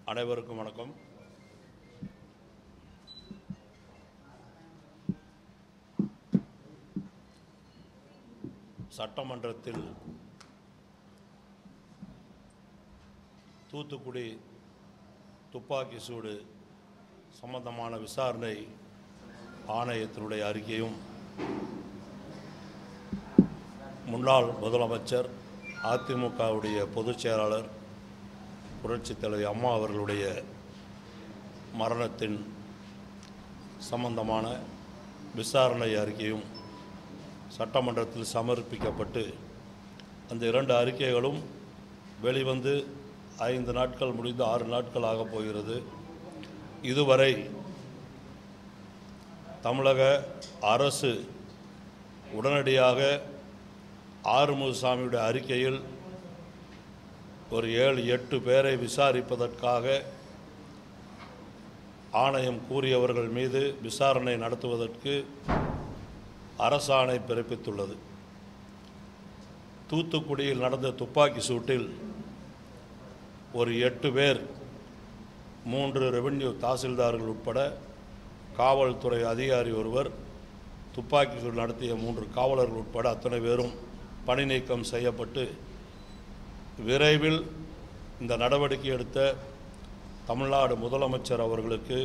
அனைவருக்கும் வணக்கம் சட்டமன்றத்தில் தூத்துக்குடி துப்பாக்கி சூடு சம்பந்தமான விசாரணை ஆணையத்தினுடைய அறிக்கையும் முன்னாள் முதலமைச்சர் அதிமுகவுடைய பொதுச் செயலாளர் புரட்சித் தலைவி அம்மா அவர்களுடைய மரணத்தின் சம்பந்தமான விசாரணை அறிக்கையும் சட்டமன்றத்தில் சமர்ப்பிக்கப்பட்டு அந்த இரண்டு அறிக்கைகளும் வெளிவந்து ஐந்து நாட்கள் முடிந்து ஆறு நாட்கள் ஆகப் போகிறது இதுவரை தமிழக அரசு உடனடியாக ஆறுமுகசாமியுடைய அறிக்கையில் ஒரு ஏழு எட்டு பேரை விசாரிப்பதற்காக ஆணையம் கூறியவர்கள் மீது விசாரணை நடத்துவதற்கு அரசாணை பிறப்பித்துள்ளது தூத்துக்குடியில் நடந்த துப்பாக்கி சூட்டில் ஒரு எட்டு பேர் மூன்று ரெவென்யூ தாசில்தார்கள் உட்பட காவல்துறை அதிகாரி ஒருவர் துப்பாக்கி சூடு நடத்திய மூன்று காவலர்கள் உட்பட அத்தனை பேரும் பணி நீக்கம் செய்யப்பட்டு விரைவில் இந்த நடவடிக்கை எடுத்த தமிழ்நாடு முதலமைச்சர் அவர்களுக்கு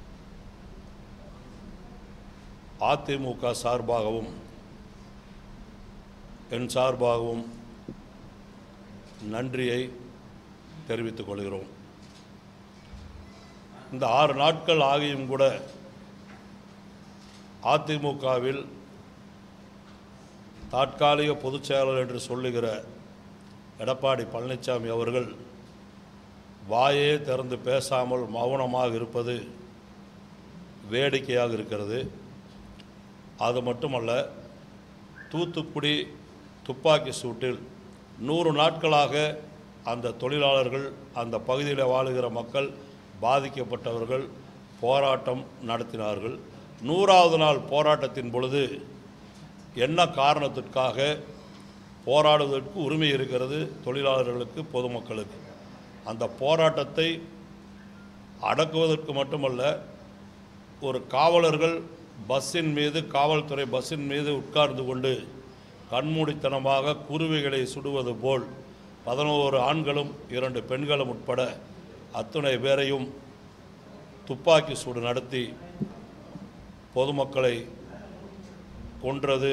அதிமுக சார்பாகவும் என் சார்பாகவும் நன்றியை தெரிவித்துக் கொள்கிறோம் இந்த ஆறு நாட்கள் ஆகியும் கூட அதிமுகவில் தற்காலிக பொதுச் செயலாளர் என்று சொல்லுகிற எடப்பாடி பழனிசாமி அவர்கள் வாயே திறந்து பேசாமல் மௌனமாக இருப்பது வேடிக்கையாக இருக்கிறது அது மட்டுமல்ல தூத்துக்குடி துப்பாக்கி சூட்டில் நூறு நாட்களாக அந்த தொழிலாளர்கள் அந்த பகுதியில் வாழுகிற மக்கள் பாதிக்கப்பட்டவர்கள் போராட்டம் நடத்தினார்கள் நூறாவது நாள் போராட்டத்தின் பொழுது என்ன காரணத்திற்காக போராடுவதற்கு உரிமை இருக்கிறது தொழிலாளர்களுக்கு பொதுமக்களுக்கு அந்த போராட்டத்தை அடக்குவதற்கு மட்டுமல்ல ஒரு காவலர்கள் பஸ்ஸின் மீது காவல்துறை பஸ்ஸின் மீது உட்கார்ந்து கொண்டு கண்மூடித்தனமாக குருவிகளை சுடுவது போல் பதினோரு ஆண்களும் இரண்டு பெண்களும் உட்பட அத்துணை பேரையும் துப்பாக்கி சூடு நடத்தி பொதுமக்களை கொன்றது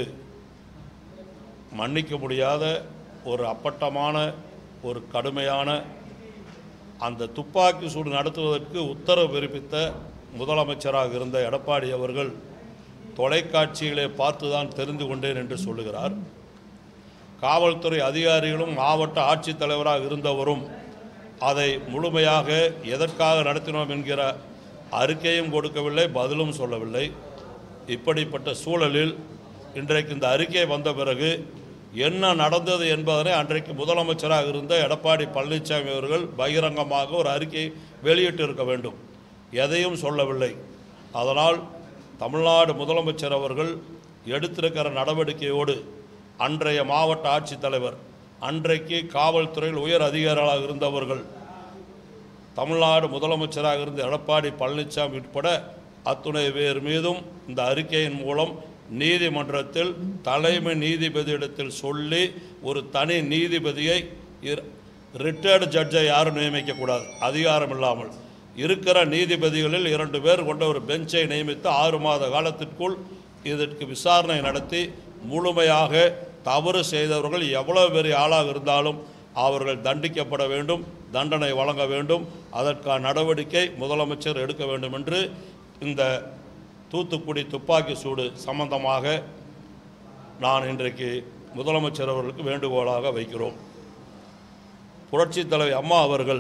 மன்னிக்க முடியாத ஒரு அப்பட்டமான ஒரு கடுமையான அந்த துப்பாக்கி சூடு நடத்துவதற்கு உத்தரவு பிறப்பித்த முதலமைச்சராக இருந்த எடப்பாடி அவர்கள் தொலைக்காட்சிகளை பார்த்து தான் தெரிந்து கொண்டேன் என்று சொல்லுகிறார் காவல்துறை அதிகாரிகளும் மாவட்ட ஆட்சித்தலைவராக இருந்தவரும் அதை முழுமையாக எதற்காக நடத்தினோம் என்கிற அறிக்கையும் கொடுக்கவில்லை பதிலும் சொல்லவில்லை இப்படிப்பட்ட சூழலில் இன்றைக்கு இந்த அறிக்கை வந்த பிறகு என்ன நடந்தது என்பதனை அன்றைக்கு முதலமைச்சராக இருந்த எடப்பாடி பழனிசாமி அவர்கள் பகிரங்கமாக ஒரு அறிக்கை வெளியிட்டு இருக்க வேண்டும் எதையும் சொல்லவில்லை அதனால் தமிழ்நாடு முதலமைச்சர் அவர்கள் எடுத்திருக்கிற நடவடிக்கையோடு அன்றைய மாவட்ட ஆட்சித்தலைவர் அன்றைக்கு காவல்துறையில் உயர் அதிகாரிகளாக இருந்தவர்கள் தமிழ்நாடு முதலமைச்சராக இருந்த எடப்பாடி பழனிசாமி உட்பட அத்துணை பேர் மீதும் இந்த அறிக்கையின் மூலம் நீதிமன்றத்தில் தலைமை நீதிபதியிடத்தில் சொல்லி ஒரு தனி நீதிபதியை ரிட்டையர்டு ஜட்ஜை யாரும் நியமிக்கக்கூடாது அதிகாரம் இல்லாமல் இருக்கிற நீதிபதிகளில் இரண்டு பேர் கொண்ட ஒரு பெஞ்சை நியமித்து ஆறு மாத காலத்திற்குள் இதற்கு விசாரணை நடத்தி முழுமையாக தவறு செய்தவர்கள் எவ்வளவு பெரிய ஆளாக இருந்தாலும் அவர்கள் தண்டிக்கப்பட வேண்டும் தண்டனை வழங்க வேண்டும் அதற்கான நடவடிக்கை முதலமைச்சர் எடுக்க வேண்டும் என்று இந்த தூத்துக்குடி துப்பாக்கி சூடு சம்பந்தமாக நான் இன்றைக்கு முதலமைச்சர் அவர்களுக்கு வேண்டுகோளாக வைக்கிறோம் புரட்சித் தலைவி அம்மா அவர்கள்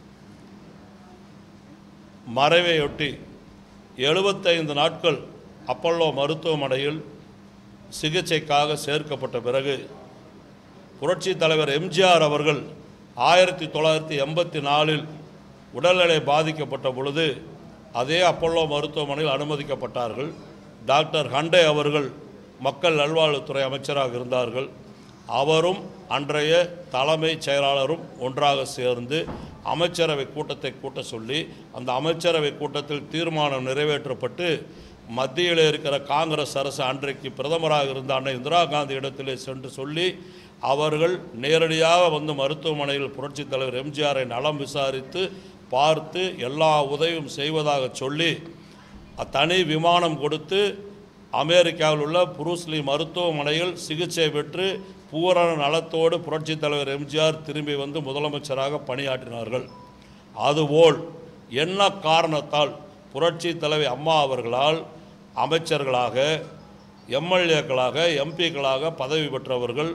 மறைவையொட்டி எழுபத்தைந்து நாட்கள் அப்பல்லோ மருத்துவமனையில் சிகிச்சைக்காக சேர்க்கப்பட்ட பிறகு புரட்சி தலைவர் எம்ஜிஆர் அவர்கள் ஆயிரத்தி தொள்ளாயிரத்தி எண்பத்தி நாலில் உடல்நிலை பாதிக்கப்பட்ட பொழுது அதே அப்பல்லோ மருத்துவமனையில் அனுமதிக்கப்பட்டார்கள் டாக்டர் ஹண்டே அவர்கள் மக்கள் நல்வாழ்வுத்துறை அமைச்சராக இருந்தார்கள் அவரும் அன்றைய தலைமைச் செயலாளரும் ஒன்றாக சேர்ந்து அமைச்சரவை கூட்டத்தை கூட்ட சொல்லி அந்த அமைச்சரவை கூட்டத்தில் தீர்மானம் நிறைவேற்றப்பட்டு மத்தியில் இருக்கிற காங்கிரஸ் அரசு அன்றைக்கு பிரதமராக இருந்த அன்னை இந்திரா காந்தி இடத்திலே சென்று சொல்லி அவர்கள் நேரடியாக வந்து மருத்துவமனையில் புரட்சித் தலைவர் எம்ஜிஆரை நலம் விசாரித்து பார்த்து எல்லா உதவியும் செய்வதாக சொல்லி தனி விமானம் கொடுத்து அமெரிக்காவில் உள்ள புரூஸ்லி மருத்துவமனையில் சிகிச்சை பெற்று பூரண நலத்தோடு புரட்சித் தலைவர் எம்ஜிஆர் திரும்பி வந்து முதலமைச்சராக பணியாற்றினார்கள் அதுபோல் என்ன காரணத்தால் புரட்சி தலைவி அம்மா அவர்களால் அமைச்சர்களாக எம்எல்ஏக்களாக எம்பிக்களாக பதவி பெற்றவர்கள்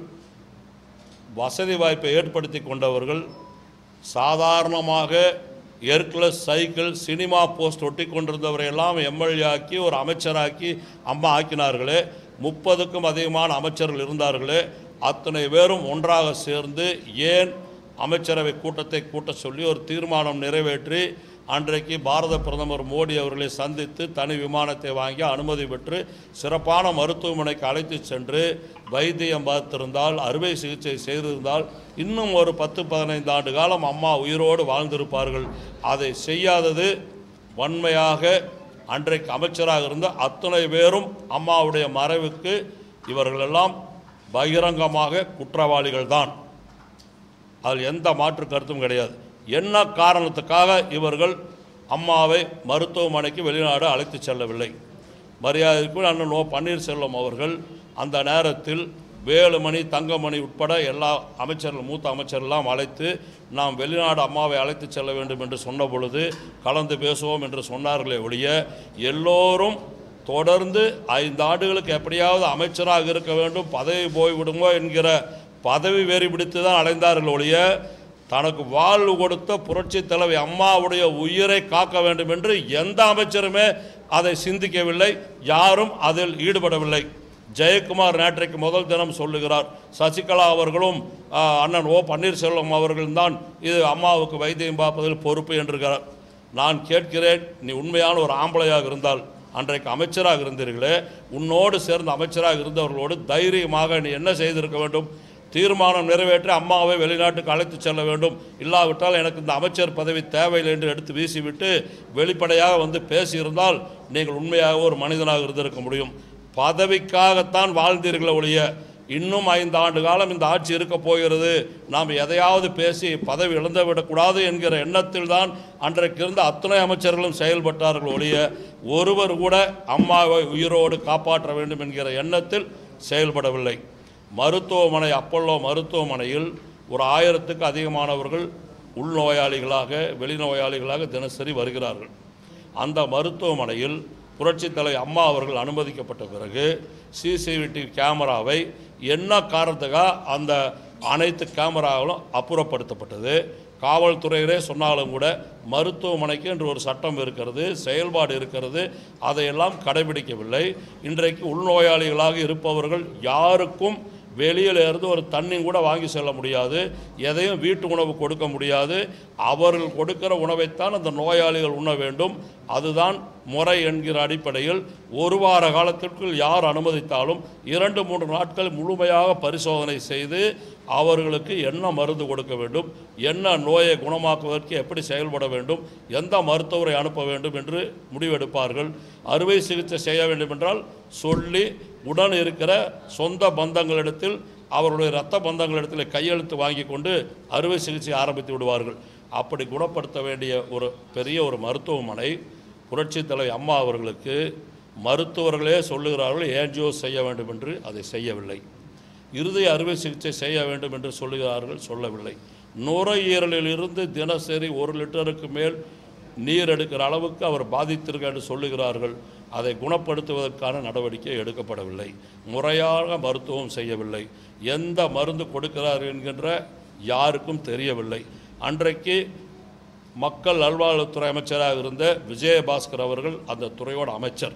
வசதி வாய்ப்பை ஏற்படுத்தி கொண்டவர்கள் சாதாரணமாக எர்க்லஸ் சைக்கிள் சினிமா போஸ்ட் ஒட்டி கொண்டிருந்தவரை எல்லாம் எம்எல்ஏ ஆக்கி ஒரு அமைச்சராக்கி அம்மா ஆக்கினார்களே முப்பதுக்கும் அதிகமான அமைச்சர்கள் இருந்தார்களே அத்தனை பேரும் ஒன்றாக சேர்ந்து ஏன் அமைச்சரவை கூட்டத்தை கூட்ட சொல்லி ஒரு தீர்மானம் நிறைவேற்றி அன்றைக்கு பாரத பிரதமர் மோடி அவர்களை சந்தித்து தனி விமானத்தை வாங்கி அனுமதி பெற்று சிறப்பான மருத்துவமனைக்கு அழைத்து சென்று வைத்தியம் பார்த்திருந்தால் அறுவை சிகிச்சை செய்திருந்தால் இன்னும் ஒரு பத்து பதினைந்து ஆண்டு காலம் அம்மா உயிரோடு வாழ்ந்திருப்பார்கள் அதை செய்யாதது வன்மையாக அன்றைக்கு அமைச்சராக இருந்த அத்தனை பேரும் அம்மாவுடைய மறைவுக்கு இவர்களெல்லாம் பகிரங்கமாக குற்றவாளிகள் தான் அதில் எந்த மாற்று கருத்தும் கிடையாது என்ன காரணத்துக்காக இவர்கள் அம்மாவை மருத்துவமனைக்கு வெளிநாடு அழைத்து செல்லவில்லை மரியாதைக்குள் அண்ணன் ஓ பன்னீர்செல்வம் அவர்கள் அந்த நேரத்தில் வேலுமணி தங்கமணி உட்பட எல்லா அமைச்சர்கள் மூத்த அமைச்சர்கள்லாம் அழைத்து நாம் வெளிநாடு அம்மாவை அழைத்து செல்ல வேண்டும் என்று சொன்ன பொழுது கலந்து பேசுவோம் என்று சொன்னார்களே ஒழிய எல்லோரும் தொடர்ந்து ஐந்து ஆண்டுகளுக்கு எப்படியாவது அமைச்சராக இருக்க வேண்டும் பதவி போய்விடுமோ என்கிற பதவி வேறி பிடித்து தான் அடைந்தார்கள் ஒழிய தனக்கு வாழ்வு கொடுத்த புரட்சி தலைவி அம்மாவுடைய உயிரை காக்க வேண்டும் என்று எந்த அமைச்சருமே அதை சிந்திக்கவில்லை யாரும் அதில் ஈடுபடவில்லை ஜெயக்குமார் நேற்றைக்கு முதல் தினம் சொல்லுகிறார் சசிகலா அவர்களும் ஆ, அண்ணன் ஓ பன்னீர்செல்வம் அவர்களும் தான் இது அம்மாவுக்கு வைத்தியம் பார்ப்பதில் பொறுப்பு என்றுகிறார் நான் கேட்கிறேன் நீ உண்மையான ஒரு ஆம்பளையாக இருந்தால் அன்றைக்கு அமைச்சராக இருந்தீர்களே உன்னோடு சேர்ந்த அமைச்சராக இருந்தவர்களோடு தைரியமாக நீ என்ன செய்திருக்க வேண்டும் தீர்மானம் நிறைவேற்றி அம்மாவை வெளிநாட்டுக்கு அழைத்து செல்ல வேண்டும் இல்லாவிட்டால் எனக்கு இந்த அமைச்சர் பதவி தேவையில்லை என்று எடுத்து வீசிவிட்டு வெளிப்படையாக வந்து பேசியிருந்தால் நீங்கள் உண்மையாக ஒரு மனிதனாக இருந்திருக்க முடியும் பதவிக்காகத்தான் வாழ்ந்தீர்களே ஒழிய இன்னும் ஐந்து ஆண்டு காலம் இந்த ஆட்சி இருக்க போகிறது நாம் எதையாவது பேசி பதவி இழந்து விடக்கூடாது என்கிற எண்ணத்தில் தான் அன்றைக்கு இருந்த அத்தனை அமைச்சர்களும் செயல்பட்டார்கள் ஒழிய ஒருவர் கூட அம்மாவை உயிரோடு காப்பாற்ற வேண்டும் என்கிற எண்ணத்தில் செயல்படவில்லை மருத்துவமனை அப்பல்லோ மருத்துவமனையில் ஒரு ஆயிரத்துக்கு அதிகமானவர்கள் உள்நோயாளிகளாக வெளிநோயாளிகளாக தினசரி வருகிறார்கள் அந்த மருத்துவமனையில் புரட்சித் தலைவி அம்மா அவர்கள் அனுமதிக்கப்பட்ட பிறகு சிசிடிவி கேமராவை என்ன காரணத்துக்காக அந்த அனைத்து கேமராக்களும் அப்புறப்படுத்தப்பட்டது காவல்துறையிலே சொன்னாலும் கூட மருத்துவமனைக்கு என்று ஒரு சட்டம் இருக்கிறது செயல்பாடு இருக்கிறது அதையெல்லாம் கடைபிடிக்கவில்லை இன்றைக்கு உள்நோயாளிகளாக இருப்பவர்கள் யாருக்கும் வெளியில இருந்து ஒரு தண்ணி கூட வாங்கி செல்ல முடியாது எதையும் வீட்டு உணவு கொடுக்க முடியாது அவர்கள் கொடுக்கிற உணவைத்தான் அந்த நோயாளிகள் உண்ண வேண்டும் அதுதான் முறை என்கிற அடிப்படையில் ஒரு வார காலத்திற்குள் யார் அனுமதித்தாலும் இரண்டு மூன்று நாட்கள் முழுமையாக பரிசோதனை செய்து அவர்களுக்கு என்ன மருந்து கொடுக்க வேண்டும் என்ன நோயை குணமாக்குவதற்கு எப்படி செயல்பட வேண்டும் எந்த மருத்துவரை அனுப்ப வேண்டும் என்று முடிவெடுப்பார்கள் அறுவை சிகிச்சை செய்ய வேண்டும் என்றால் சொல்லி உடன் இருக்கிற சொந்த பந்தங்களிடத்தில் அவருடைய இரத்த பந்தங்களிடத்தில் கையெழுத்து வாங்கி கொண்டு அறுவை சிகிச்சை ஆரம்பித்து விடுவார்கள் அப்படி குணப்படுத்த வேண்டிய ஒரு பெரிய ஒரு மருத்துவமனை புரட்சித் தலைவி அம்மா அவர்களுக்கு மருத்துவர்களே சொல்லுகிறார்கள் ஏன்ஜிஓ செய்ய வேண்டும் என்று அதை செய்யவில்லை இருதய அறுவை சிகிச்சை செய்ய வேண்டும் என்று சொல்லுகிறார்கள் சொல்லவில்லை நுரையீரலில் இருந்து தினசரி ஒரு லிட்டருக்கு மேல் நீர் எடுக்கிற அளவுக்கு அவர் பாதித்திருக்க என்று சொல்லுகிறார்கள் அதை குணப்படுத்துவதற்கான நடவடிக்கை எடுக்கப்படவில்லை முறையாக மருத்துவம் செய்யவில்லை எந்த மருந்து கொடுக்கிறார் என்கின்ற யாருக்கும் தெரியவில்லை அன்றைக்கு மக்கள் நல்வாழ்வுத்துறை அமைச்சராக இருந்த விஜயபாஸ்கர் அவர்கள் அந்த துறையோட அமைச்சர்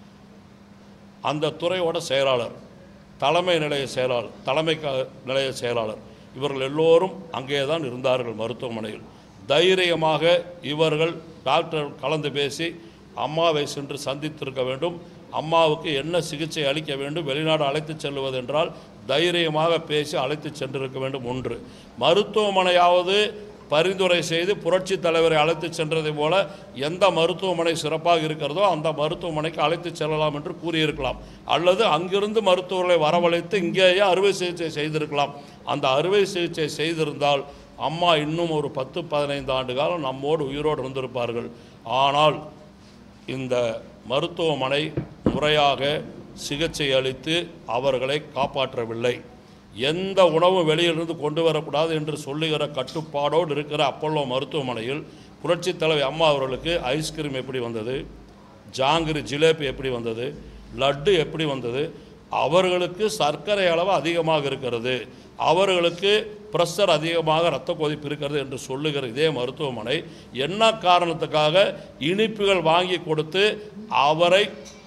அந்த துறையோட செயலாளர் தலைமை நிலைய செயலாளர் தலைமை க- நிலைய செயலாளர் இவர்கள் எல்லோரும் அங்கே தான் இருந்தார்கள் மருத்துவமனையில் தைரியமாக இவர்கள் டாக்டர் கலந்து பேசி அம்மாவை சென்று சந்தித்திருக்க வேண்டும் அம்மாவுக்கு என்ன சிகிச்சை அளிக்க வேண்டும் வெளிநாடு அழைத்துச் செல்வது என்றால் தைரியமாக பேசி அழைத்து சென்றிருக்க வேண்டும் ஒன்று மருத்துவமனையாவது பரிந்துரை செய்து புரட்சி தலைவரை அழைத்து சென்றதை போல எந்த மருத்துவமனை சிறப்பாக இருக்கிறதோ அந்த மருத்துவமனைக்கு அழைத்து செல்லலாம் என்று கூறியிருக்கலாம் அல்லது அங்கிருந்து மருத்துவர்களை வரவழைத்து இங்கேயே அறுவை சிகிச்சை செய்திருக்கலாம் அந்த அறுவை சிகிச்சை செய்திருந்தால் அம்மா இன்னும் ஒரு பத்து பதினைந்து ஆண்டு காலம் நம்மோடு உயிரோடு இருந்திருப்பார்கள் ஆனால் இந்த மருத்துவமனை முறையாக சிகிச்சை அளித்து அவர்களை காப்பாற்றவில்லை எந்த உணவும் வெளியிலிருந்து கொண்டு வரக்கூடாது என்று சொல்லுகிற கட்டுப்பாடோடு இருக்கிற அப்பல்லோ மருத்துவமனையில் புரட்சித் தலைவி அம்மா அவர்களுக்கு ஐஸ்கிரீம் எப்படி வந்தது ஜாங்கிரி ஜிலேபி எப்படி வந்தது லட்டு எப்படி வந்தது அவர்களுக்கு சர்க்கரை அளவு அதிகமாக இருக்கிறது அவர்களுக்கு ப்ரெஷர் அதிகமாக இரத்த கொதிப்பு இருக்கிறது என்று சொல்லுகிற இதே மருத்துவமனை என்ன காரணத்துக்காக இனிப்புகள் வாங்கி கொடுத்து அவரை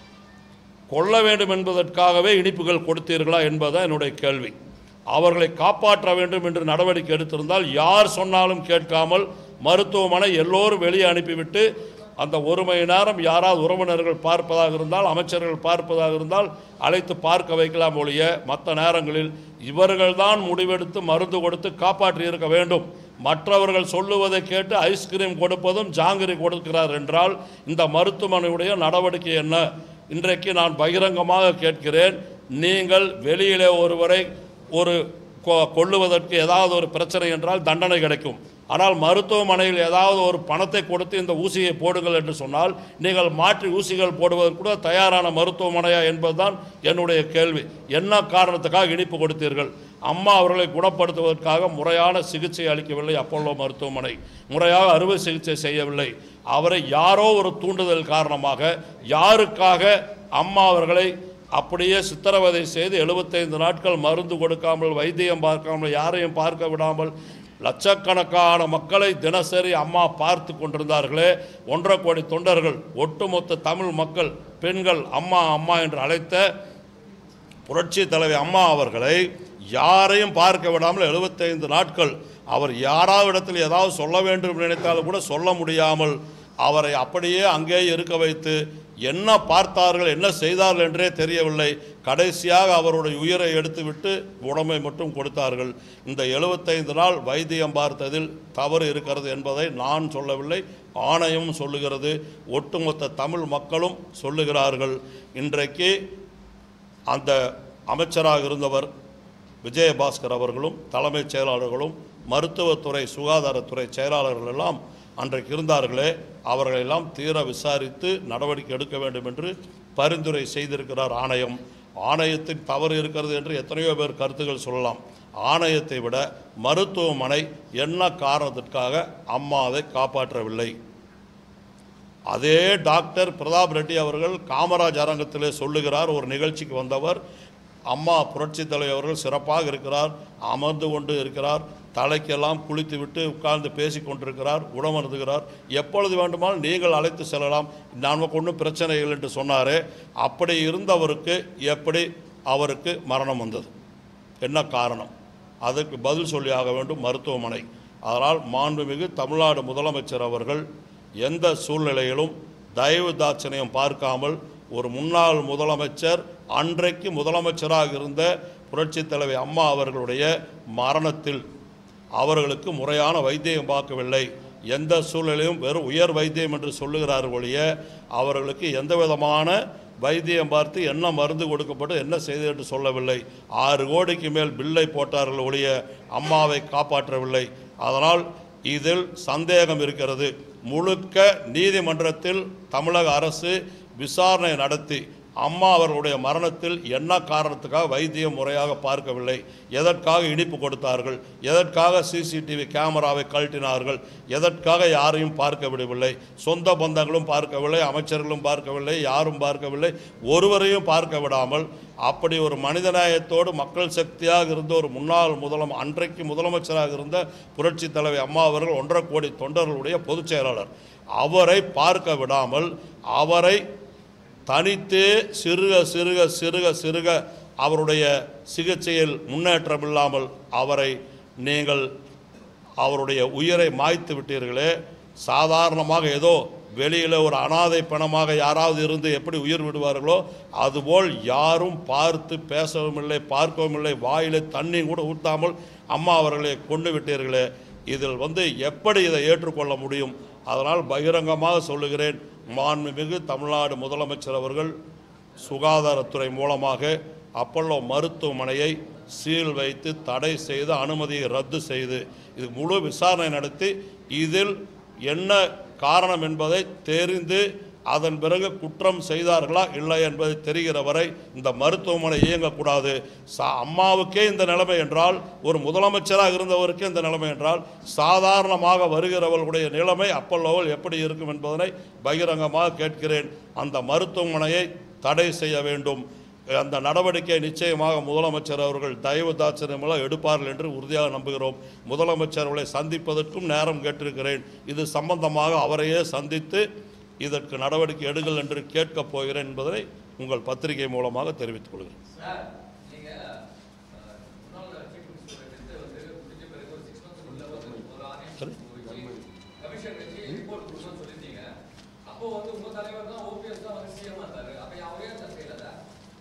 கொள்ள வேண்டும் என்பதற்காகவே இனிப்புகள் கொடுத்தீர்களா என்பதுதான் என்னுடைய கேள்வி அவர்களை காப்பாற்ற வேண்டும் என்று நடவடிக்கை எடுத்திருந்தால் யார் சொன்னாலும் கேட்காமல் மருத்துவமனை எல்லோரும் வெளியே அனுப்பிவிட்டு அந்த ஒரு மணி நேரம் யாராவது உறவினர்கள் பார்ப்பதாக இருந்தால் அமைச்சர்கள் பார்ப்பதாக இருந்தால் அழைத்து பார்க்க வைக்கலாம் ஒழிய மற்ற நேரங்களில் இவர்கள்தான் முடிவெடுத்து மருந்து கொடுத்து காப்பாற்றி இருக்க வேண்டும் மற்றவர்கள் சொல்லுவதை கேட்டு ஐஸ்கிரீம் கொடுப்பதும் ஜாங்கிரி கொடுக்கிறார் என்றால் இந்த மருத்துவமனையுடைய நடவடிக்கை என்ன இன்றைக்கு நான் பகிரங்கமாக கேட்கிறேன் நீங்கள் வெளியிலே ஒருவரை ஒரு கொ- கொல்லுவதற்கு ஏதாவது ஒரு பிரச்சனை என்றால் தண்டனை கிடைக்கும் ஆனால் மருத்துவமனையில் ஏதாவது ஒரு பணத்தை கொடுத்து இந்த ஊசியை போடுங்கள் என்று சொன்னால் நீங்கள் மாற்றி ஊசிகள் போடுவதற்கு கூட தயாரான மருத்துவமனையா என்பதுதான் என்னுடைய கேள்வி என்ன காரணத்துக்காக இனிப்பு கொடுத்தீர்கள் அம்மா அவர்களை குணப்படுத்துவதற்காக முறையான சிகிச்சை அளிக்கவில்லை அப்பல்லோ மருத்துவமனை முறையாக அறுவை சிகிச்சை செய்யவில்லை அவரை யாரோ ஒரு தூண்டுதல் காரணமாக யாருக்காக அம்மா அவர்களை அப்படியே சித்திரவதை செய்து எழுபத்தைந்து நாட்கள் மருந்து கொடுக்காமல் வைத்தியம் பார்க்காமல் யாரையும் பார்க்க விடாமல் லட்சக்கணக்கான மக்களை தினசரி அம்மா பார்த்து கொண்டிருந்தார்களே ஒன்றரை கோடி தொண்டர்கள் ஒட்டுமொத்த தமிழ் மக்கள் பெண்கள் அம்மா அம்மா என்று அழைத்த புரட்சி தலைவி அம்மா அவர்களை யாரையும் பார்க்க விடாமல் எழுபத்தைந்து நாட்கள் அவர் யாராவது இடத்தில் ஏதாவது சொல்ல வேண்டும் என்று நினைத்தாலும் கூட சொல்ல முடியாமல் அவரை அப்படியே அங்கேயே இருக்க வைத்து என்ன பார்த்தார்கள் என்ன செய்தார்கள் என்றே தெரியவில்லை கடைசியாக அவருடைய உயிரை எடுத்துவிட்டு உடம்பை மட்டும் கொடுத்தார்கள் இந்த எழுபத்தைந்து நாள் வைத்தியம் பார்த்ததில் தவறு இருக்கிறது என்பதை நான் சொல்லவில்லை ஆணையம் சொல்லுகிறது ஒட்டுமொத்த தமிழ் மக்களும் சொல்லுகிறார்கள் இன்றைக்கு அந்த அமைச்சராக இருந்தவர் விஜயபாஸ்கர் அவர்களும் தலைமைச் செயலாளர்களும் மருத்துவத்துறை சுகாதாரத்துறை செயலாளர்கள் எல்லாம் அன்றைக்கு இருந்தார்களே அவர்களெல்லாம் தீர விசாரித்து நடவடிக்கை எடுக்க வேண்டும் என்று பரிந்துரை செய்திருக்கிறார் ஆணையம் ஆணையத்தின் தவறு இருக்கிறது என்று எத்தனையோ பேர் கருத்துக்கள் சொல்லலாம் ஆணையத்தை விட மருத்துவமனை என்ன காரணத்திற்காக அம்மாவை காப்பாற்றவில்லை அதே டாக்டர் பிரதாப் ரெட்டி அவர்கள் காமராஜ் அரங்கத்திலே சொல்லுகிறார் ஒரு நிகழ்ச்சிக்கு வந்தவர் அம்மா புரட்சித் தலைவர் அவர்கள் சிறப்பாக இருக்கிறார் அமர்ந்து கொண்டு இருக்கிறார் தலைக்கெல்லாம் குளித்து விட்டு உட்கார்ந்து பேசி கொண்டிருக்கிறார் உணவருந்துகிறார் எப்பொழுது வேண்டுமானாலும் நீங்கள் அழைத்து செல்லலாம் நமக்கு ஒன்றும் பிரச்சனை இல்லை என்று சொன்னாரே அப்படி இருந்தவருக்கு எப்படி அவருக்கு மரணம் வந்தது என்ன காரணம் அதற்கு பதில் சொல்லியாக வேண்டும் மருத்துவமனை அதனால் மாண்புமிகு தமிழ்நாடு முதலமைச்சர் அவர்கள் எந்த சூழ்நிலையிலும் தயவு தாட்சணியம் பார்க்காமல் ஒரு முன்னாள் முதலமைச்சர் அன்றைக்கு முதலமைச்சராக இருந்த புரட்சித் தலைவி அம்மா அவர்களுடைய மரணத்தில் அவர்களுக்கு முறையான வைத்தியம் பார்க்கவில்லை எந்த சூழ்நிலையும் வெறும் உயர் வைத்தியம் என்று சொல்லுகிறார்கள் ஒழிய அவர்களுக்கு எந்த விதமான வைத்தியம் பார்த்து என்ன மருந்து கொடுக்கப்பட்டு என்ன செய்தது என்று சொல்லவில்லை ஆறு கோடிக்கு மேல் பில்லை போட்டார்கள் ஒழிய அம்மாவை காப்பாற்றவில்லை அதனால் இதில் சந்தேகம் இருக்கிறது முழுக்க நீதிமன்றத்தில் தமிழக அரசு விசாரணை நடத்தி அம்மா அவர்களுடைய மரணத்தில் என்ன காரணத்துக்காக வைத்தியம் முறையாக பார்க்கவில்லை எதற்காக இனிப்பு கொடுத்தார்கள் எதற்காக சிசிடிவி கேமராவை கழட்டினார்கள் எதற்காக யாரையும் பார்க்க விடவில்லை சொந்த பந்தங்களும் பார்க்கவில்லை அமைச்சர்களும் பார்க்கவில்லை யாரும் பார்க்கவில்லை ஒருவரையும் பார்க்க விடாமல் அப்படி ஒரு மனிதநேயத்தோடு மக்கள் சக்தியாக இருந்த ஒரு முன்னாள் முதலம் அன்றைக்கு முதலமைச்சராக இருந்த புரட்சி தலைவி அம்மா அவர்கள் ஒன்றரை கோடி தொண்டர்களுடைய பொதுச் செயலாளர் அவரை பார்க்க விடாமல் அவரை தனித்தே சிறுக சிறுக சிறுக சிறுக அவருடைய சிகிச்சையில் முன்னேற்றம் இல்லாமல் அவரை நீங்கள் அவருடைய உயிரை மாய்த்து விட்டீர்களே சாதாரணமாக ஏதோ வெளியில் ஒரு அனாதை பணமாக யாராவது இருந்து எப்படி உயிர் விடுவார்களோ அதுபோல் யாரும் பார்த்து பேசவும் இல்லை பார்க்கவும் இல்லை வாயிலே தண்ணி கூட ஊட்டாமல் அம்மா அவர்களை கொண்டு விட்டீர்களே இதில் வந்து எப்படி இதை ஏற்றுக்கொள்ள முடியும் அதனால் பகிரங்கமாக சொல்லுகிறேன் மாண்புமிகு தமிழ்நாடு முதலமைச்சர் அவர்கள் சுகாதாரத்துறை மூலமாக அப்பல்லோ மருத்துவமனையை சீல் வைத்து தடை செய்து அனுமதியை ரத்து செய்து இது முழு விசாரணை நடத்தி இதில் என்ன காரணம் என்பதை தெரிந்து அதன் பிறகு குற்றம் செய்தார்களா இல்லை என்பது தெரிகிற வரை இந்த மருத்துவமனை இயங்கக்கூடாது சா அம்மாவுக்கே இந்த நிலைமை என்றால் ஒரு முதலமைச்சராக இருந்தவருக்கே இந்த நிலைமை என்றால் சாதாரணமாக வருகிறவர்களுடைய நிலைமை அப்பல்லோவில் எப்படி இருக்கும் என்பதனை பகிரங்கமாக கேட்கிறேன் அந்த மருத்துவமனையை தடை செய்ய வேண்டும் அந்த நடவடிக்கை நிச்சயமாக முதலமைச்சர் அவர்கள் தயவு தாட்சணியமெல்லாம் எடுப்பார்கள் என்று உறுதியாக நம்புகிறோம் முதலமைச்சர் அவர்களை சந்திப்பதற்கும் நேரம் கேட்டிருக்கிறேன் இது சம்பந்தமாக அவரையே சந்தித்து இதற்கு நடவடிக்கை எடுங்கள் என்று கேட்கப் போகிறேன் என்பதை உங்கள் பத்திரிகை மூலமாக தெரிவித்துக் கொள்கிறேன் சார் நீங்க அஹ், முன்னாள் சீஃப் மினிஸ்டர் வந்து வந்து முடிஞ்ச பிறகு ஒரு சிக்ஸ் மந்த்ஸ் உள்ள வந்து ஒரு ஆணையம் சரி. கமிஷன் வச்சு ரிப்போர்ட் கொடுக்கணும்னு சொல்லியிருந்தீங்க அப்போ வந்து உங்க தலைவர் தான் ஓபிஎஸ் தான் வந்து சிஎம் இருந்தாரு அப்ப அவரே தான் செய்யல சார்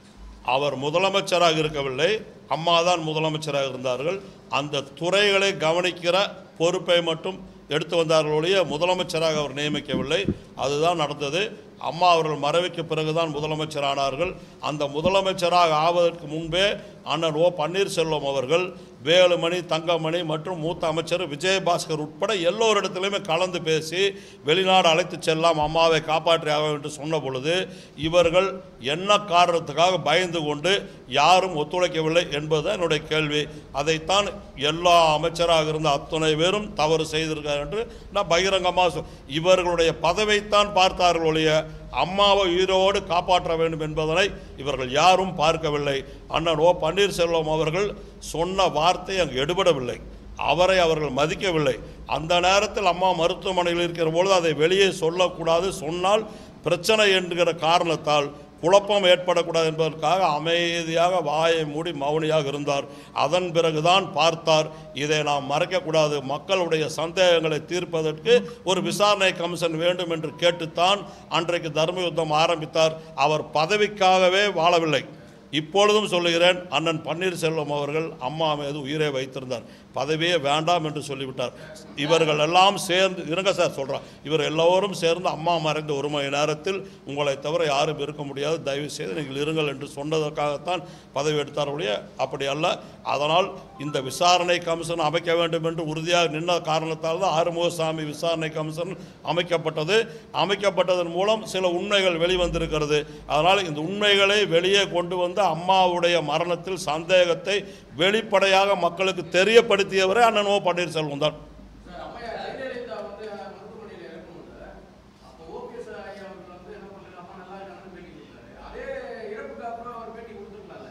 அவர் முதலமைச்சராக இருக்கவில்லை அம்மா தான் முதலமைச்சராக இருந்தார்கள் அந்த துறைகளை கவனிக்கிற பொறுப்பை மட்டும் எடுத்து வந்தார்கள் ஒழிய முதலமைச்சராக அவர் நியமிக்கவில்லை அதுதான் நடந்தது அம்மா அவர்கள் மறைவுக்கு பிறகுதான் முதலமைச்சர் ஆனார்கள் அந்த முதலமைச்சராக ஆவதற்கு முன்பே அண்ணன் ஓ பன்னீர்செல்வம் அவர்கள் வேலுமணி தங்கமணி மற்றும் மூத்த அமைச்சர் விஜயபாஸ்கர் உட்பட எல்லோரிடத்திலுமே கலந்து பேசி வெளிநாடு அழைத்து செல்லாம் அம்மாவை காப்பாற்றி ஆக என்று சொன்ன பொழுது இவர்கள் என்ன காரணத்துக்காக பயந்து கொண்டு யாரும் ஒத்துழைக்கவில்லை என்பது என்னுடைய கேள்வி அதைத்தான் எல்லா அமைச்சராக இருந்த அத்துணை பேரும் தவறு செய்திருக்கார் என்று நான் பகிரங்கமாக சொல் இவர்களுடைய பதவியைத்தான் பார்த்தார்கள் ஒழிய அம்மாவை உயிரோடு காப்பாற்ற வேண்டும் என்பதனை இவர்கள் யாரும் பார்க்கவில்லை அண்ணன் ஓ பன்னீர்செல்வம் அவர்கள் சொன்ன வார்த்தை அங்கு எடுபடவில்லை அவரை அவர்கள் மதிக்கவில்லை அந்த நேரத்தில் அம்மா மருத்துவமனையில் இருக்கிற பொழுது அதை வெளியே சொல்லக்கூடாது சொன்னால் பிரச்சனை என்கிற காரணத்தால் குழப்பம் ஏற்படக்கூடாது என்பதற்காக அமைதியாக வாயை மூடி மௌனியாக இருந்தார் அதன் பிறகுதான் பார்த்தார் இதை நாம் மறைக்கக்கூடாது மக்களுடைய சந்தேகங்களை தீர்ப்பதற்கு ஒரு விசாரணை கமிஷன் வேண்டும் என்று கேட்டுத்தான் அன்றைக்கு தர்ம யுத்தம் ஆரம்பித்தார் அவர் பதவிக்காகவே வாழவில்லை இப்பொழுதும் சொல்லுகிறேன் அண்ணன் பன்னீர்செல்வம் அவர்கள் அம்மா மீது உயிரை வைத்திருந்தார் பதவியே வேண்டாம் என்று சொல்லிவிட்டார் இவர்கள் எல்லாம் சேர்ந்து இருங்க சார் சொல்கிறேன் இவர் எல்லோரும் சேர்ந்து அம்மா மறைந்த ஒரு மணி நேரத்தில் உங்களை தவிர யாரும் இருக்க முடியாது தயவு செய்து நீங்கள் இருங்கள் என்று சொன்னதற்காகத்தான் பதவி எடுத்தார் ஒழிய அப்படி அல்ல அதனால் இந்த விசாரணை கமிஷன் அமைக்க வேண்டும் என்று உறுதியாக நின்ற காரணத்தால் தான் ஆறுமுகசாமி விசாரணை கமிஷன் அமைக்கப்பட்டது அமைக்கப்பட்டதன் மூலம் சில உண்மைகள் வெளிவந்திருக்கிறது அதனால் இந்த உண்மைகளை வெளியே கொண்டு வந்து அம்மாவுடைய மரணத்தில் சந்தேகத்தை வெளிப்படையாக மக்களுக்கு தெரியப்படுத்தியவரே அண்ணன் ஓ பன்னீர்செல்வம் தான் சார் அம்மையார் ஜெயலலிதா வந்து மருத்துவமனையில் இருக்கும்போது அப்போ ஓபிஎஸ் ஐயா அவர்கள் வந்து என்ன பண்ணாரு அம்மா நல்லா இருக்காங்கன்னு பேட்டி கொடுத்தாரு அதே இறப்புக்கு அப்புறம் அவர் பேட்டி கொடுத்துருக்கலாம்ல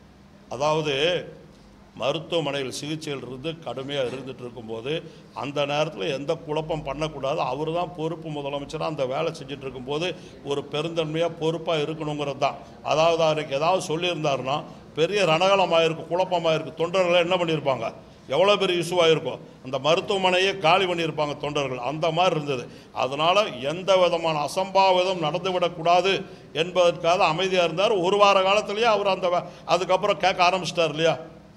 அதாவது மருத்துவமனையில் சிகிச்சையில் இருந்து கடுமையாக இருந்துட்டு இருக்கும்போது அந்த நேரத்தில் எந்த குழப்பம் பண்ணக்கூடாது அவர் தான் பொறுப்பு முதலமைச்சராக அந்த வேலை செஞ்சுட்டு இருக்கும்போது ஒரு பெருந்தன்மையாக பொறுப்பாக இருக்கணுங்கிறது தான் அதாவது அவருக்கு ஏதாவது சொல்லியிருந்தாருன்னா பெரிய ரணகலமாக இருக்கும் குழப்பமாக இருக்கும் தொண்டர்கள் என்ன பண்ணியிருப்பாங்க எவ்வளோ பெரிய இஷ்யூவாக இருக்கும் அந்த மருத்துவமனையே காலி பண்ணியிருப்பாங்க தொண்டர்கள் அந்த மாதிரி இருந்தது அதனால் எந்த விதமான அசம்பாவிதம் நடந்துவிடக்கூடாது என்பதற்காக அமைதியாக இருந்தார் ஒரு வார காலத்திலேயே அவர் அந்த வே- அதுக்கப்புறம் கேட்க ஆரம்பிச்சிட்டார் இல்லையா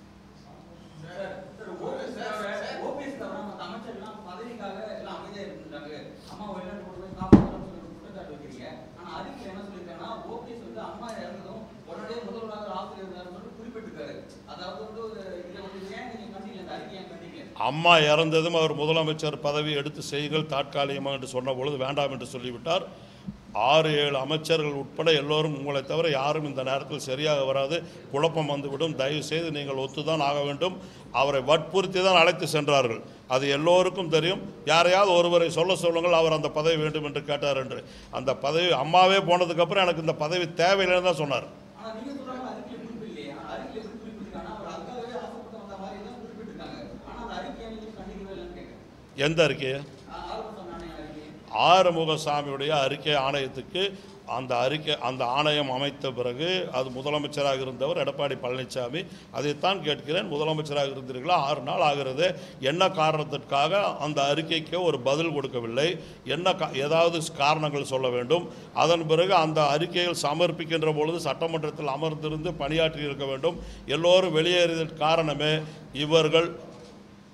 ஓபிஎஸ் தவிர மற்ற அமைச்சர்கள்லாம் பதவிக்காக எல்லாம் அமைதியா இருந்திருக்காங்க அம்மா வெளிநாட்டு கொண்டு போய் காப்பாற்றணும்னு சொல்லி ஒரு குற்றச்சாட்டு வைக்கிறீங்க ஆனா அதுக்கு என்ன சொல்லியிருக்காங்கன்னா ஓபிஎஸ் வந்து அம்மா இறந்ததும் உடனடியே முதல்வராக ஆசிரியர் இருந்தாருன்னு சொல்லி குறிப்பிட்டிருக்காரு அதாவது வந்து ஒரு இதை வந்து ஏன் நீங்க கண்டிக்கல இந்த அறிக்கையை ஏன் கண்டிக்கல அம்மா இறந்ததும் அவர் முதலமைச்சர் பதவி எடுத்து செய்யுங்கள் தாற்காலிகமாக என்று சொன்ன பொழுது வேண்டாம் என்று சொல்லிவிட்டார் ஆறு ஏழு அமைச்சர்கள் உட்பட எல்லோரும் உங்களை தவிர யாரும் இந்த நேரத்தில் சரியாக வராது குழப்பம் வந்துவிடும் தயவு செய்து நீங்கள் ஒத்துதான் ஆக வேண்டும் அவரை வற்புறுத்தி தான் அழைத்து சென்றார்கள் அது எல்லோருக்கும் தெரியும் யாரையாவது ஒருவரை சொல்ல சொல்லுங்கள் அவர் அந்த பதவி வேண்டும் என்று கேட்டார் என்று அந்த பதவி அம்மாவே போனதுக்கப்புறம் எனக்கு இந்த பதவி தேவையில்லைன்னு தான் சொன்னார் ஆனா நீங்க சொல்றாங்க அறிக்கையில குறிப்பு இல்லையே ஆனா அறிக்கையில எப்படி குறிப்பிட்டிருக்காங்கன்னா அவர் அதுக்காகவே ஆசைப்பட்டு வந்த மாதிரி தான் குறிப்பிட்டிருக்காங்க ஆனா அந்த அறிக்கையை நீங்க கண்டிக்கவே இல்லைன்னு கேட்கிறேன் எந்த அறிக்கையை ஆர்வம் நாணய அறிக்கை ஆறுமுகசாமியுடைய அறிக்கை ஆணையத்துக்கு அந்த அறிக்கை அந்த ஆணையம் அமைத்த பிறகு அது முதலமைச்சராக இருந்தவர் எடப்பாடி பழனிசாமி அதைத்தான் கேட்கிறேன் முதலமைச்சராக இருந்தீர்களா ஆறு நாள் ஆகிறது என்ன காரணத்திற்காக அந்த அறிக்கைக்கு ஒரு பதில் கொடுக்கவில்லை என்ன கா ஏதாவது காரணங்கள் சொல்ல வேண்டும் அதன் பிறகு அந்த அறிக்கையில் சமர்ப்பிக்கின்ற பொழுது சட்டமன்றத்தில் அமர்ந்திருந்து பணியாற்றி இருக்க வேண்டும் எல்லோரும் வெளியேறியதற்கு காரணமே இவர்கள்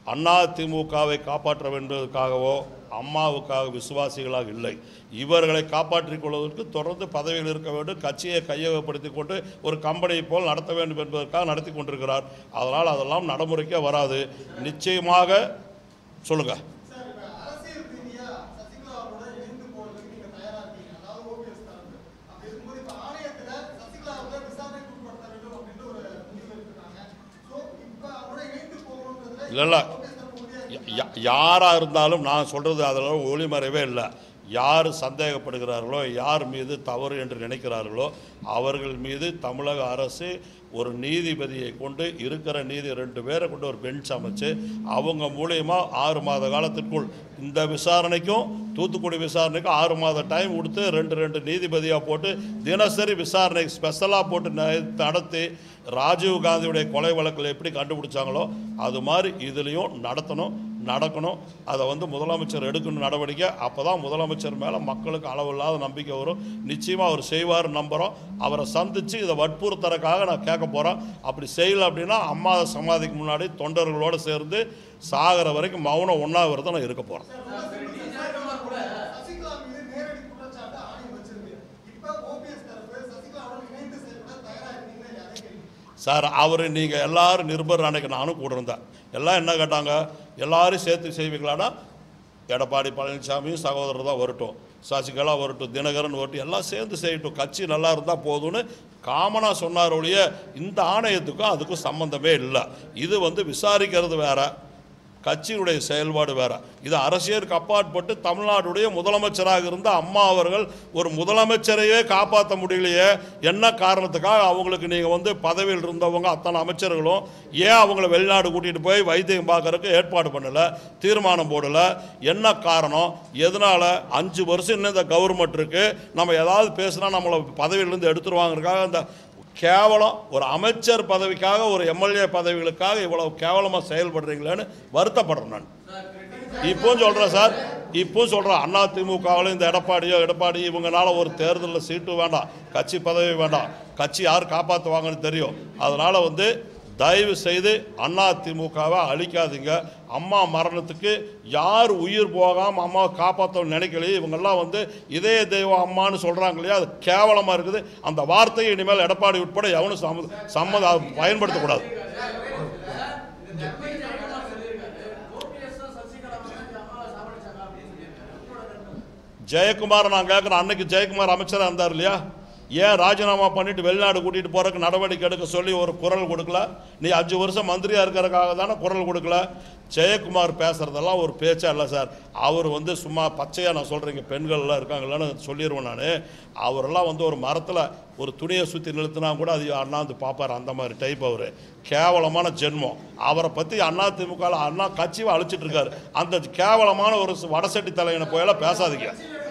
அண்ணா திமுகவை காப்பாற்ற வேண்டுவதற்காகவோ அம்மாவுக்காக விசுவாசிகளாக இல்லை இவர்களை காப்பாற்றிக் கொள்வதற்கு தொடர்ந்து பதவியில் இருக்க வேண்டும் கட்சியை கையகப்படுத்தி கொண்டு ஒரு கம்பெனியை போல் நடத்த வேண்டும் என்பதற்காக நடத்தி கொண்டிருக்கிறார் அதனால் அதெல்லாம் நடைமுறைக்கே வராது நிச்சயமாக சொல்லுங்கள் சார் இப்ப அரசியல் ரீதியா சசிகலாவோட இணைந்து போறதுக்கு நீங்க தயாரா இருக்கீங்க அதாவது ஓபிஎஸ் தரப்பு அப்படி இருக்கும்போது இப்ப ஆணையத்துல சசிகலாவோட விசாரணைக்கு உட்படுத்த வேண்டும் அப்படின்னு ஒரு முடிவு எடுத்துருக்காங்க சோ இப்ப அவரோட இணைந்து போகணுன்றதுல இல்ல, இல்ல. ஓபிஎஸ் தரப்பு உறுதியா யா- யாராக இருந்தாலும் நான் சொல்கிறது அதில் ஒளிமறைவே இல்லை யார் சந்தேகப்படுகிறார்களோ யார் மீது தவறு என்று நினைக்கிறார்களோ அவர்கள் மீது தமிழக அரசு ஒரு நீதிபதியை கொண்டு இருக்கிற நீதி ரெண்டு பேரை கொண்டு ஒரு பெஞ்ச் அமைச்சு அவங்க மூலயமா ஆறு மாத காலத்திற்குள் இந்த விசாரணைக்கும் தூத்துக்குடி விசாரணைக்கும் ஆறு மாத டைம் கொடுத்து ரெண்டு ரெண்டு நீதிபதியாக போட்டு தினசரி விசாரணை ஸ்பெஷலாக போட்டு ந- நடத்தி ராஜீவ் காந்தியுடைய கொலை வழக்கில் எப்படி கண்டுபிடிச்சாங்களோ அது மாதிரி இதுலேயும் நடத்தணும் நடக்கணும் அதை வந்து முதலமைச்சர் எடுக்கணும் நடவடிக்கை அப்போ தான் முதலமைச்சர் மேலே மக்களுக்கு அளவில்லாத நம்பிக்கை வரும் நிச்சயமாக அவர் செய்வார் நம்புகிறோம் அவரை சந்தித்து இதை வற்புறுத்தறக்காக நான் கேட்க போகிறோம் அப்படி செய்யலை அப்படின்னா அம்மா சமாதிக்கு முன்னாடி தொண்டர்களோடு சேர்ந்து சாகிற வரைக்கும் மௌனம் உண்ணாவிரதம் நான் இருக்க போகிறேன் சசிகலா மீது நேரடி குற்றச்சாட்டு ஆணையம் வச்சிருக்கு இப்ப ஓபிஎஸ் தரப்பு சசிகலாவோட இணைந்து செயல்பட தயாரா இருக்கீங்களா இல்லையா அதே கேள்வி சார் அவர் நீங்கள் எல்லாரும் நிருபர் அன்னைக்கு நானும் கூட இருந்தேன் எல்லாம் என்ன கேட்டாங்க எல்லாரும் சேர்த்து செய்வீங்களான்னா எடப்பாடி பழனிசாமி சகோதரர் தான் வரட்டும் சசிகலா வரட்டும் தினகரன் வரட்டும் எல்லாம் சேர்ந்து செய்யட்டும் கட்சி நல்லா இருந்தால் போதும்னு காமனாக சொன்னார் ஒழிய இந்த ஆணையத்துக்கும் அதுக்கும் சம்மந்தமே இல்லை இது வந்து விசாரிக்கிறது வேற கட்சியினுடைய செயல்பாடு வேற இது அரசியலுக்கு அப்பாற்பட்டு தமிழ்நாடுடைய முதலமைச்சராக இருந்த அம்மா அவர்கள் ஒரு முதலமைச்சரையே காப்பாற்ற முடியலையே என்ன காரணத்துக்காக அவங்களுக்கு நீங்கள் வந்து பதவியில் இருந்தவங்க அத்தனை அமைச்சர்களும் ஏன் அவங்கள வெளிநாடு கூட்டிகிட்டு போய் வைத்தியம் பார்க்கறதுக்கு ஏற்பாடு பண்ணலை தீர்மானம் போடலை என்ன காரணம் எதனால் அஞ்சு வருஷம் இன்னும் இந்த கவர்மெண்ட் இருக்குது நம்ம ஏதாவது பேசுனா நம்மளை பதவியிலேருந்து எடுத்துருவாங்கிறதுக்காக அந்த கேவலம் ஒரு அமைச்சர் பதவிக்காக ஒரு எம்எல்ஏ பதவிகளுக்காக இவ்வளவு கேவலமாக செயல்படுறீங்களேன்னு வருத்தப்படுறேன் நான் இப்போவும் சொல்கிறேன் சார் இப்போவும் சொல்கிறேன் அண்ணா திமுகவில் இந்த எடப்பாடியோ எடப்பாடி இவங்கனால ஒரு தேர்தலில் சீட்டு வேண்டாம் கட்சி பதவி வேண்டாம் கட்சி யார் காப்பாற்றுவாங்கன்னு தெரியும் அதனால் வந்து தயவு செய்து அண்ணா திமுகவை அழிக்காதீங்க அம்மா மரணத்துக்கு யார் உயிர் போகாமல் அம்மாவை காப்பாற்றணும்னு நினைக்கலையே இவங்கெல்லாம் வந்து இதய தெய்வம் அம்மான்னு சொல்கிறாங்க இல்லையா அது கேவலமாக இருக்குது அந்த வார்த்தையை இனிமேல் எடப்பாடி உட்பட எவனும் சம்ம சம்மதம் பயன்படுத்தக்கூடாது இந்த தர்ம ஜெயக்குமார் சொல்லியிருக்காரு ஓபிஎஸ் தான் சசிகலா வந்து அம்மாவை சாவடிச்சாங்க அப்படின்னு சொல்லியிருக்காரு உங்களோட கருத்து ஜெயக்குமார் நான் கேட்குறேன் அன்னைக்கு ஜெயக்குமார் அமைச்சராக இருந்தார் இல்லையா ஏன் ராஜினாமா பண்ணிட்டு வெளிநாடு கூட்டிகிட்டு போகிறதுக்கு நடவடிக்கை எடுக்க சொல்லி ஒரு குரல் கொடுக்கல நீ அஞ்சு வருஷம் மந்திரியாக இருக்கிறதுக்காக தானே குரல் கொடுக்கல ஜெயக்குமார் பேசுகிறதெல்லாம் ஒரு பேச்சா இல்லை சார் அவர் வந்து சும்மா பச்சையாக நான் சொல்கிறேங்க பெண்கள்லாம் இருக்காங்களான்னு சொல்லிடுவேன் நான் அவரெல்லாம் வந்து ஒரு மரத்தில் ஒரு துணியை சுற்றி நிறுத்தினா கூட அது அண்ணாந்து பார்ப்பார் அந்த மாதிரி டைப் அவர் கேவலமான ஜென்மம் அவரை பற்றி அண்ணா திமுக அண்ணா கட்சியை அழிச்சிட்டு இருக்காரு அந்த கேவலமான ஒரு வடசட்டி தலைவனை போயெல்லாம் பேசாதீங்க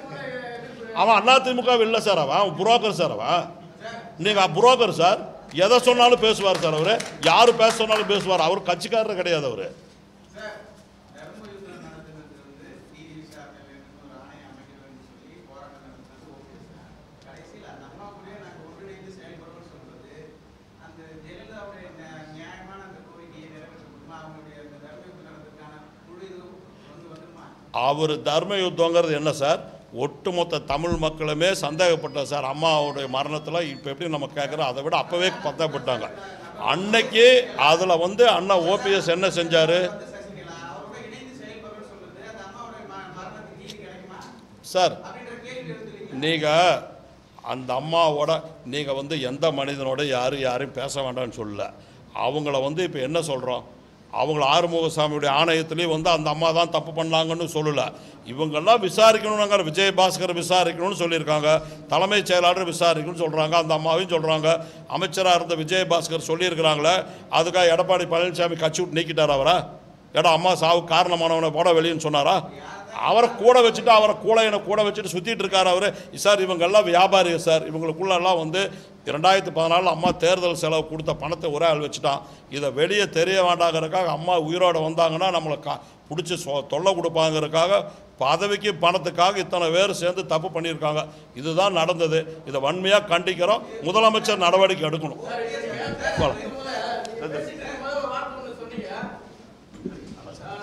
அவன் அண்ணா திமுக இல்லை சார் அவன் அவன் புரோக்கர் சார் அவன் நீங்கள் புரோக்கர் சார் எதை சொன்னாலும் பேசுவார் சார் அவர் யார் பேச சொன்னாலும் பேசுவார் அவர் கட்சிக்காரர் கிடையாது அவர் சார் தர்ம யுத்தம் நடத்துனது வந்து நீதி விசாரணை வேணும்னு ஒரு ஆணையம் அமைக்க வேணும்னு சொல்லி போராட்டம் நடத்துனது ஓகே சார் கடைசியில் அந்த அம்மா கூடயே நாங்கள் ஒன்றிணைந்து செயல்படுறோம்னு சொல்றது அந்த ஜெயலலிதாவுடைய ந- நியாயமான அந்த கோரிக்கையை நிறைவேற்ற முடியுமா அவங்களுடைய அந்த தர்ம யுத்தம் நடத்துறதுக்கான முழு இதுவும் வந்து வந்துருமா அவர் தர்ம யுத்தங்கிறது என்ன சார் ஒட்டுமொத்த தமிழ் மக்களுமே சந்தேகப்பட்டார் சார் அம்மாவுடைய மரணத்தில் இப்போ எப்படி நம்ம கேட்குறோம் அதை விட அப்போவே பத்தப்பட்டாங்க அன்னைக்கு அதில் வந்து அண்ணா ஓபிஎஸ் என்ன செஞ்சார் வந்து சசிகலா அவரோட இணைந்து செயல்படுறோம்னு சொல்றது அந்த அம்மாவுடைய ம- மரணத்துக்கு நீதி கிடைக்குமா சார் அப்படின்ற கேள்வி எழுதுறீங்க நீங்கள் அந்த அம்மாவோட நீங்கள் வந்து எந்த மனிதனோட யாரும் யாரையும் பேச வேண்டாம்னு சொல்லல அவங்கள வந்து இப்போ என்ன சொல்கிறோம் அவங்கள ஆறுமுகசாமியுடைய ஆணையத்திலேயே வந்து அந்த அம்மா தான் தப்பு பண்ணாங்கன்னு சொல்லலை இவங்கெல்லாம் விசாரிக்கணும்னாங்க விஜயபாஸ்கர் விசாரிக்கணும்னு சொல்லியிருக்காங்க தலைமைச் செயலாளர் விசாரிக்கணும்னு சொல்கிறாங்க அந்த அம்மாவையும் சொல்கிறாங்க அமைச்சராக இருந்த விஜயபாஸ்கர் சொல்லியிருக்கிறாங்களே அதுக்காக எடப்பாடி பழனிசாமி கட்சி விட்டு நீக்கிட்டார் அவரை ஏடா அம்மா சாவுக்கு காரணமானவனை போட வெளியேன்னு சொன்னாரா அவரை கூட வச்சுட்டு அவரை கூடையனை கூட வச்சுட்டு சுற்றிட்டு இருக்காரு அவர் சார் இவங்கெல்லாம் வியாபாரிங்க சார் இவங்களுக்குள்ளெல்லாம் வந்து ரெண்டாயிரத்தி பதினாலில் அம்மா தேர்தல் செலவு கொடுத்த பணத்தை ஒரே ஆள் வச்சுட்டான் இதை வெளியே தெரிய வேண்டாங்கிறதுக்காக அம்மா உயிரோட வந்தாங்கன்னா நம்மளை கா பிடிச்சி சொ தொல்லை கொடுப்பாங்கிறதுக்காக பதவிக்கு பணத்துக்காக இத்தனை பேர் சேர்ந்து தப்பு பண்ணியிருக்காங்க இதுதான் நடந்தது இதை வன்மையாக கண்டிக்கிறோம் முதலமைச்சர் நடவடிக்கை எடுக்கணும் போலாம். பேசும்போது ஒரு வார்த்தை ஒண்ணு சொன்னீங்க.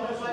அப்புறமா